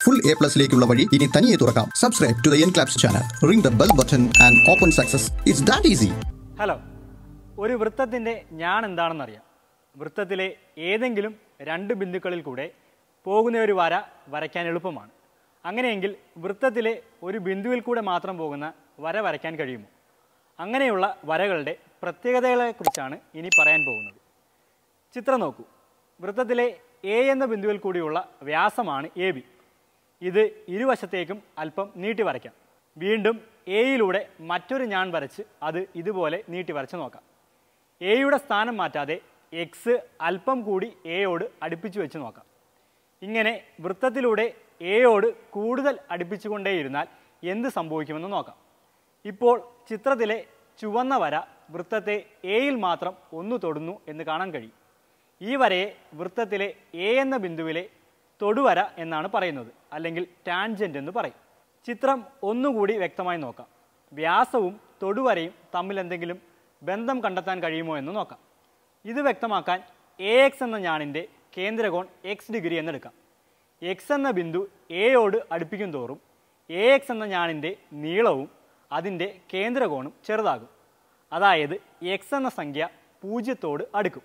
full A പ്ലസിലേക്കുള്ള വഴി ഇനി തനിയെ തുറക്കാം subscribe to the N Claps channel ring the bell button and open success it's that easy hello ഒരു വൃത്തത്തിൻ്റെ ഞാൻ എന്താണെന്നറിയാം വൃത്തത്തിലെ ഏതെങ്കിലും രണ്ട് ബിന്ദുക്കളിൽ കൂടെ പോകുന്ന ഒരു വര വരയ്ക്കാൻ എളുപ്പമാണ് അങ്ങനെയെങ്കിൽ വൃത്തത്തിലെ ഒരു ബിന്ദുവിൽ കൂടെ മാത്രം പോകുന്ന വര വരയ്ക്കാൻ കഴിയുമോ അങ്ങനെയുള്ള വരകളുടെ പ്രത്യേകതകളെക്കുറിച്ചാണ് ഇനി പറയാൻ പോകുന്നത് ചിത്രം നോക്കൂ വൃത്തത്തിലെ എ എന്ന ബിന്ദുവിൽ കൂടിയുള്ള വ്യാസമാണ് എ ബി ഇത് ഇരുവശത്തേക്കും അല്പം നീട്ടി വരയ്ക്കാം വീണ്ടും എയിലൂടെ മറ്റൊരു ഞാൻ വരച്ച് അത് ഇതുപോലെ നീട്ടി വരച്ച് നോക്കാം എയുടെ സ്ഥാനം മാറ്റാതെ എക്സ് അല്പം കൂടി എയോട് അടുപ്പിച്ചു വെച്ച് നോക്കാം ഇങ്ങനെ വൃത്തത്തിലൂടെ എയോട് കൂടുതൽ അടുപ്പിച്ചുകൊണ്ടേയിരുന്നാൽ എന്ത് സംഭവിക്കുമെന്ന് നോക്കാം ഇപ്പോൾ ചിത്രത്തിലെ ചുവന്ന വര വൃത്തത്തെ എയിൽ മാത്രം ഒന്ന് തൊടുന്നു എന്ന് കാണാൻ കഴിയും ഈ വരയെ വൃത്തത്തിലെ എ എന്ന ബിന്ദുവിലെ തൊടുവര എന്നാണ് പറയുന്നത് അല്ലെങ്കിൽ ടാൻജന്റ് എന്ന് പറയും ചിത്രം ഒന്നുകൂടി വ്യക്തമായി നോക്കാം വ്യാസവും തൊടുവരയും തമ്മിൽ എന്തെങ്കിലും ബന്ധം കണ്ടെത്താൻ കഴിയുമോ എന്ന് നോക്കാം ഇത് വ്യക്തമാക്കാൻ എ എക്സ് എന്ന ഞാണിൻ്റെ കേന്ദ്രകോൺ എക്സ് ഡിഗ്രി എന്നെടുക്കാം എക്സ് എന്ന ബിന്ദു എയോട് അടുപ്പിക്കും തോറും എ എക്സ് എന്ന ഞാണിൻ്റെ നീളവും അതിൻ്റെ കേന്ദ്രകോണും ചെറുതാകും അതായത് എക്സ് എന്ന സംഖ്യ പൂജ്യത്തോട് അടുക്കും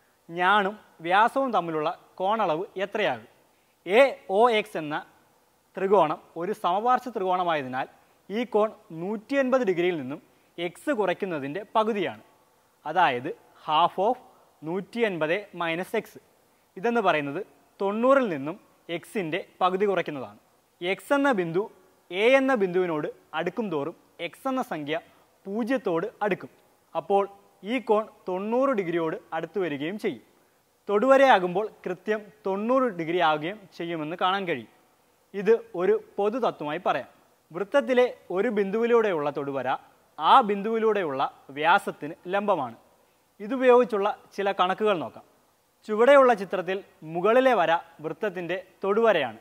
ഞാണും വ്യാസവും തമ്മിലുള്ള കോണളവ് എത്രയാകും എ ഒ എക്സ് എന്ന ത്രികോണം ഒരു സമപാർശ്വ ത്രികോണമായതിനാൽ ഈ കോൺ നൂറ്റി എൺപത് ഡിഗ്രിയിൽ നിന്നും എക്സ് കുറയ്ക്കുന്നതിൻ്റെ പകുതിയാണ് അതായത് ഹാഫ് ഓഫ് നൂറ്റി എൺപത് മൈനസ് എക്സ് ഇതെന്ന് പറയുന്നത് തൊണ്ണൂറിൽ നിന്നും എക്സിൻ്റെ പകുതി കുറയ്ക്കുന്നതാണ് എക്സ് എന്ന ബിന്ദു എ എന്ന ബിന്ദുവിനോട് അടുക്കും തോറും എക്സ് എന്ന സംഖ്യ പൂജ്യത്തോട് അടുക്കും അപ്പോൾ ഈ കോൺ തൊണ്ണൂറ് ഡിഗ്രിയോട് അടുത്ത് വരികയും ചെയ്യും തൊടുവരയാകുമ്പോൾ കൃത്യം തൊണ്ണൂറ് ഡിഗ്രി ആവുകയും ചെയ്യുമെന്ന് കാണാൻ കഴിയും ഇത് ഒരു പൊതു തത്വമായി പറയാം വൃത്തത്തിലെ ഒരു ബിന്ദുവിലൂടെയുള്ള തൊടുവര ആ ബിന്ദുവിലൂടെയുള്ള വ്യാസത്തിന് ലംബമാണ് ഇതുപയോഗിച്ചുള്ള ചില കണക്കുകൾ നോക്കാം ചുവടെയുള്ള ചിത്രത്തിൽ മുകളിലെ വര വൃത്തത്തിൻ്റെ തൊടുവരയാണ്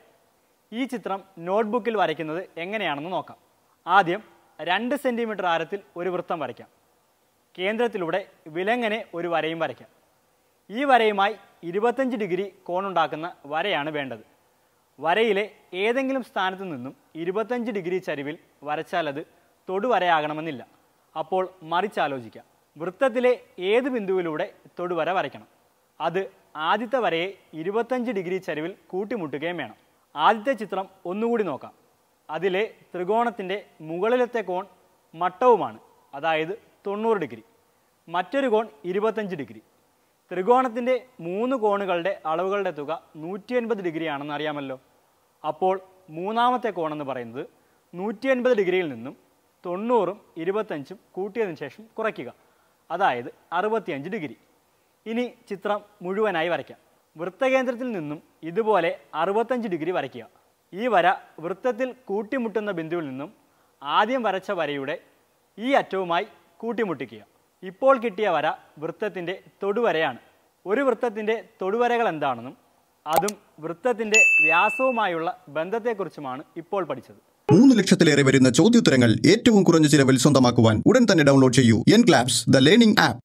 ഈ ചിത്രം നോട്ട്ബുക്കിൽ വരയ്ക്കുന്നത് എങ്ങനെയാണെന്ന് നോക്കാം ആദ്യം രണ്ട് സെൻറ്റിമീറ്റർ ആരത്തിൽ ഒരു വൃത്തം വരയ്ക്കാം കേന്ദ്രത്തിലൂടെ വിലങ്ങനെ ഒരു വരയും വരയ്ക്കാം ഈ വരയുമായി ഇരുപത്തഞ്ച് ഡിഗ്രി കോണുണ്ടാക്കുന്ന വരയാണ് വേണ്ടത് വരയിലെ ഏതെങ്കിലും സ്ഥാനത്തു നിന്നും ഇരുപത്തഞ്ച് ഡിഗ്രി ചരിവിൽ വരച്ചാൽ അത് തൊടുവരയാകണമെന്നില്ല അപ്പോൾ മറിച്ചാലോചിക്കാം വൃത്തത്തിലെ ഏത് ബിന്ദുവിലൂടെ തൊടുവര വരയ്ക്കണം അത് ആദ്യത്തെ വരയെ ഇരുപത്തഞ്ച് ഡിഗ്രി ചരിവിൽ കൂട്ടിമുട്ടുകയും വേണം ആദ്യത്തെ ചിത്രം ഒന്നുകൂടി നോക്കാം അതിലെ ത്രികോണത്തിൻ്റെ മുകളിലത്തെ കോൺ മട്ടവുമാണ് അതായത് തൊണ്ണൂറ് ഡിഗ്രി മറ്റൊരു കോൺ ഇരുപത്തഞ്ച് ഡിഗ്രി ത്രികോണത്തിൻ്റെ മൂന്ന് കോണുകളുടെ അളവുകളുടെ തുക നൂറ്റി എൺപത് ഡിഗ്രി ആണെന്ന് അറിയാമല്ലോ അപ്പോൾ മൂന്നാമത്തെ കോണെന്ന് പറയുന്നത് നൂറ്റി എൺപത് ഡിഗ്രിയിൽ നിന്നും തൊണ്ണൂറും ഇരുപത്തഞ്ചും കൂട്ടിയതിനു ശേഷം കുറയ്ക്കുക അതായത് അറുപത്തിയഞ്ച് ഡിഗ്രി ഇനി ചിത്രം മുഴുവനായി വരയ്ക്കാം വൃത്തകേന്ദ്രത്തിൽ നിന്നും ഇതുപോലെ അറുപത്തഞ്ച് ഡിഗ്രി വരയ്ക്കുക ഈ വര വൃത്തത്തിൽ കൂട്ടിമുട്ടുന്ന ബിന്ദുവിൽ നിന്നും ആദ്യം വരച്ച വരയുടെ ഈ അറ്റവുമായി കൂട്ടിമുട്ടിക്കുക ഇപ്പോൾ കിട്ടിയ വര വൃത്തത്തിൻ്റെ തൊടുവരയാണ് ഒരു വൃത്തത്തിൻ്റെ തൊടുവരകൾ എന്താണെന്നും അതും വൃത്തത്തിൻ്റെ വ്യാസവുമായുള്ള ബന്ധത്തെക്കുറിച്ചുമാണ് ഇപ്പോൾ പഠിച്ചത് മൂന്ന് ലക്ഷത്തിലേറെ വരുന്ന ചോദ്യോത്തരങ്ങൾ ഏറ്റവും കുറഞ്ഞ ചിലവിൽ സ്വന്തമാക്കുവാൻ ഉടൻ തന്നെ ഡൗൺലോഡ് ചെയ്യൂ N Claps the learning app